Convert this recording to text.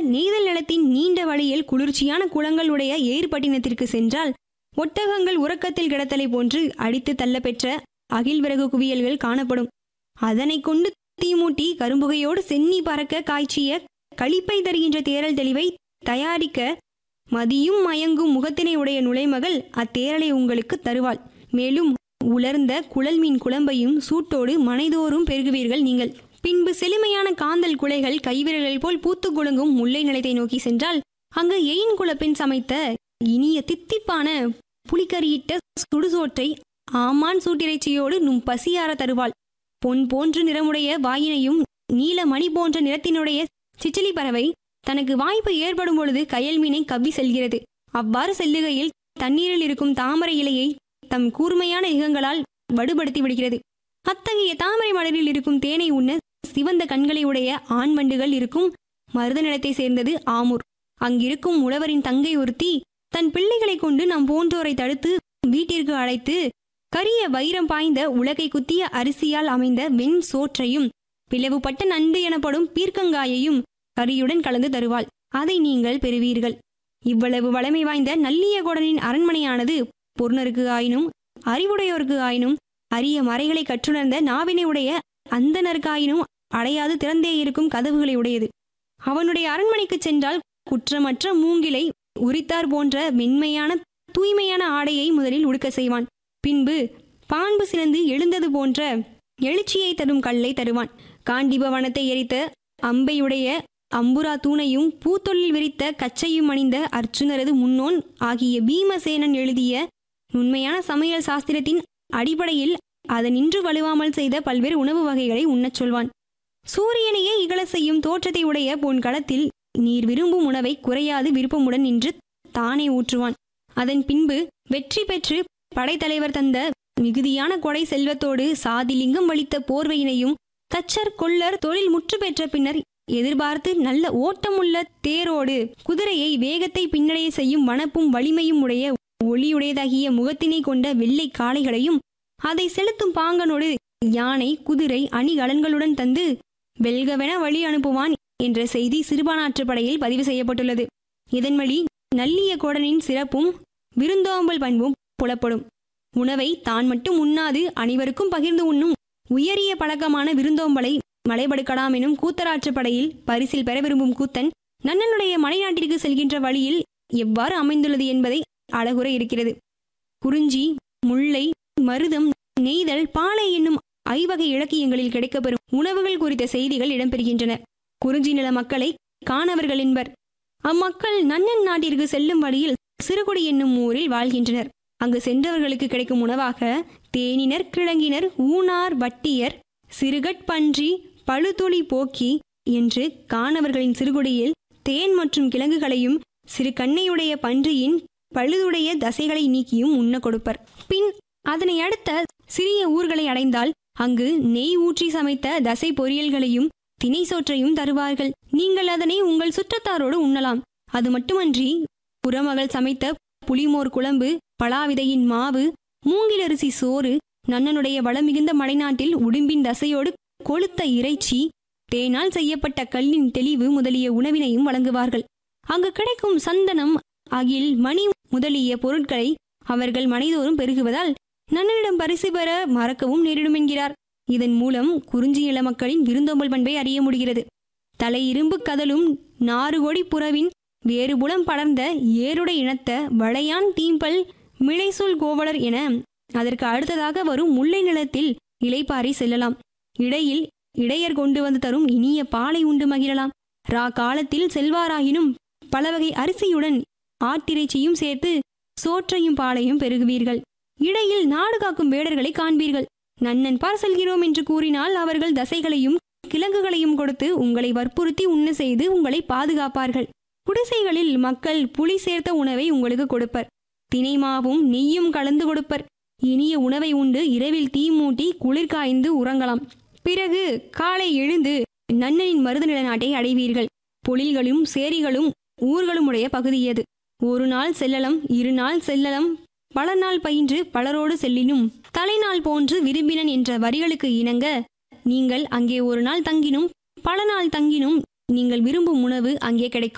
நெய்தல் நிலத்தின் நீண்ட வழியில் குளிர்ச்சியான குளங்களுடைய ஏர்பட்டினத்திற்கு சென்றால் ஒட்டகங்கள் உறக்கத்தில் கிடத்தலை போன்று அடித்து தள்ளப்பெற்ற அகில் விறகு குவியல்கள் காணப்படும் அதனை கொண்டு தீமூட்டி கரும்புகையோடு சென்னி பறக்க காய்ச்சிய களிப்பை தருகின்ற தேரல் தெளிவை தயாரிக்க மதியும் மயங்கும் முகத்தினை உடைய நுழைமகள் அத்தேரலை உங்களுக்கு தருவாள் மேலும் உலர்ந்த குழல் மீன் குழம்பையும் சூட்டோடு மனைதோறும் பெருகுவீர்கள் நீங்கள் பின்பு செழுமையான காந்தல் குலைகள் கைவிரல்கள் போல் பூத்து குலுங்கும் முல்லை நிலத்தை நோக்கி சென்றால் அங்கு எயின் குலப்பெண் சமைத்த இனிய தித்திப்பான புளிக்கறியிட்ட சுடுசோற்றை ஆமான் சூட்டிறைச்சியோடு நும் பசியார தருவாள் பொன் போன்று நிறமுடைய வாயினையும் நீல மணி போன்ற நிறத்தினுடைய சிச்சிலி பறவை தனக்கு வாய்ப்பு ஏற்படும் பொழுது கயல் மீனை கவ்வி செல்கிறது அவ்வாறு செல்லுகையில் தண்ணீரில் இருக்கும் தாமரை இலையை தம் கூர்மையான இகங்களால் வடுபடுத்தி விடுகிறது அத்தகைய தாமரை மலரில் இருக்கும் தேனை உண்ண சிவந்த கண்களை உடைய ஆண் வண்டுகள் இருக்கும் மருத நிலத்தை சேர்ந்தது ஆமூர் அங்கிருக்கும் உழவரின் தங்கை ஒருத்தி தன் பிள்ளைகளை கொண்டு நம் போன்றோரை தடுத்து வீட்டிற்கு அழைத்து கரிய வைரம் பாய்ந்த உலகை குத்திய அரிசியால் அமைந்த வெண் சோற்றையும் பிளவுபட்ட நண்டு எனப்படும் பீர்க்கங்காயையும் கரியுடன் கலந்து தருவாள் அதை நீங்கள் பெறுவீர்கள் இவ்வளவு வளமை வாய்ந்த நல்லியகோடனின் அரண்மனையானது பொருணருக்கு ஆயினும் அறிவுடையோருக்கு ஆயினும் அரிய மறைகளை கற்றுணர்ந்த நாவினை உடைய அந்தனருக்காயினும் அடையாது திறந்தே இருக்கும் கதவுகளை உடையது அவனுடைய அரண்மனைக்கு சென்றால் குற்றமற்ற மூங்கிலை உரித்தார் போன்ற மென்மையான தூய்மையான ஆடையை முதலில் உடுக்க செய்வான் பின்பு பான்பு சிறந்து எழுந்தது போன்ற எழுச்சியை தரும் கல்லை தருவான் காண்டிப வனத்தை எரித்த அம்பையுடைய அம்புரா தூணையும் பூத்தொழில் விரித்த கச்சையும் அணிந்த அர்ச்சுனரது முன்னோன் ஆகிய பீமசேனன் எழுதிய உண்மையான சமையல் சாஸ்திரத்தின் அடிப்படையில் அதனின்று வலுவாமல் செய்த பல்வேறு உணவு வகைகளை உண்ணச் சொல்வான் சூரியனையே இகழ செய்யும் தோற்றத்தை உடைய பொன் களத்தில் நீர் விரும்பும் உணவை குறையாது விருப்பமுடன் நின்று தானே ஊற்றுவான் அதன் பின்பு வெற்றி பெற்று படைத்தலைவர் தந்த மிகுதியான கொடை செல்வத்தோடு சாதிலிங்கம் வலித்த போர்வையினையும் தச்சர் கொல்லர் தொழில் முற்று பெற்ற பின்னர் எதிர்பார்த்து நல்ல ஓட்டமுள்ள தேரோடு குதிரையை வேகத்தை பின்னடைய செய்யும் வனப்பும் வலிமையும் உடைய ஒளியுடையதாகிய முகத்தினை கொண்ட வெள்ளை காளைகளையும் அதை செலுத்தும் பாங்கனோடு யானை குதிரை அணிகலன்களுடன் தந்து வெல்கவென வழி அனுப்புவான் என்ற செய்தி சிறுபானாற்றுப்படையில் பதிவு செய்யப்பட்டுள்ளது இதன் வழி நல்லிய கோடனின் சிறப்பும் விருந்தோம்பல் பண்பும் புலப்படும் உணவை தான் மட்டும் உண்ணாது அனைவருக்கும் பகிர்ந்து உண்ணும் உயரிய பழக்கமான விருந்தோம்பலை மலைபடுக்கலாம் எனும் கூத்தராற்று படையில் பரிசில் பெற விரும்பும் கூத்தன் நன்னனுடைய மலைநாட்டிற்கு செல்கின்ற வழியில் எவ்வாறு அமைந்துள்ளது என்பதை அழகுற இருக்கிறது குறிஞ்சி முல்லை மருதம் நெய்தல் பாலை என்னும் ஐவகை இலக்கியங்களில் கிடைக்கப்பெறும் உணவுகள் குறித்த செய்திகள் இடம்பெறுகின்றன குறிஞ்சி நில மக்களை காணவர்கள் என்பர் அம்மக்கள் நன்னன் நாட்டிற்கு செல்லும் வழியில் சிறுகுடி என்னும் ஊரில் வாழ்கின்றனர் அங்கு சென்றவர்களுக்கு கிடைக்கும் உணவாக தேனினர் கிழங்கினர் ஊனார் வட்டியர் சிறுகட்பன்றி பழுதுளி போக்கி என்று காணவர்களின் சிறுகுடியில் தேன் மற்றும் கிழங்குகளையும் சிறு கண்ணையுடைய பன்றியின் பழுதுடைய தசைகளை நீக்கியும் உண்ண கொடுப்பர் பின் அதனை அடுத்த சிறிய ஊர்களை அடைந்தால் அங்கு நெய் ஊற்றி சமைத்த தசை பொரியல்களையும் தினை சோற்றையும் தருவார்கள் நீங்கள் அதனை உங்கள் சுற்றத்தாரோடு உண்ணலாம் அது மட்டுமன்றி புறமகள் சமைத்த புளிமோர் குழம்பு பலாவிதையின் மாவு மூங்கிலரிசி சோறு நன்னனுடைய வளமிகுந்த மலைநாட்டில் உடும்பின் தசையோடு கொளுத்த இறைச்சி தேனால் செய்யப்பட்ட கல்லின் தெளிவு முதலிய உணவினையும் வழங்குவார்கள் அங்கு கிடைக்கும் சந்தனம் அகில் மணி முதலிய பொருட்களை அவர்கள் மனைதோறும் பெருகுவதால் நன்னனிடம் பரிசு பெற மறக்கவும் நேரிடும் என்கிறார் இதன் மூலம் குறிஞ்சி நில மக்களின் விருந்தோம்பல் பண்பை அறிய முடிகிறது தலை இரும்பு கதலும் நாறுகொடி புறவின் வேறுபுலம் படர்ந்த ஏருடை இனத்த வளையான் தீம்பல் மிளைசொல் கோவலர் என அதற்கு அடுத்ததாக வரும் முல்லை நிலத்தில் இலைப்பாரி செல்லலாம் இடையில் இடையர் கொண்டு வந்து தரும் இனிய பாலை உண்டு மகிழலாம் ரா காலத்தில் செல்வாராயினும் பல வகை அரிசியுடன் ஆட்டிறைச்சியும் சேர்த்து சோற்றையும் பாலையும் பெருகுவீர்கள் இடையில் நாடு காக்கும் வேடர்களை காண்பீர்கள் நன்னன் பார் செல்கிறோம் என்று கூறினால் அவர்கள் தசைகளையும் கிழங்குகளையும் கொடுத்து உங்களை வற்புறுத்தி உண்ண செய்து உங்களை பாதுகாப்பார்கள் குடிசைகளில் மக்கள் புளி சேர்த்த உணவை உங்களுக்கு கொடுப்பர் தினைமாவும் நெய்யும் கலந்து கொடுப்பர் இனிய உணவை உண்டு இரவில் தீ மூட்டி குளிர் காய்ந்து உறங்கலாம் பிறகு காலை எழுந்து நன்னனின் மருத நில நாட்டை அடைவீர்கள் பொழில்களும் சேரிகளும் ஊர்களும் உடைய பகுதியது ஒரு நாள் செல்லலம் இரு நாள் செல்லலம் பல நாள் பயின்று பலரோடு செல்லினும் தலைநாள் போன்று விரும்பினன் என்ற வரிகளுக்கு இணங்க நீங்கள் அங்கே ஒரு நாள் தங்கினும் பல நாள் தங்கினும் நீங்கள் விரும்பும் உணவு அங்கே கிடைக்கும்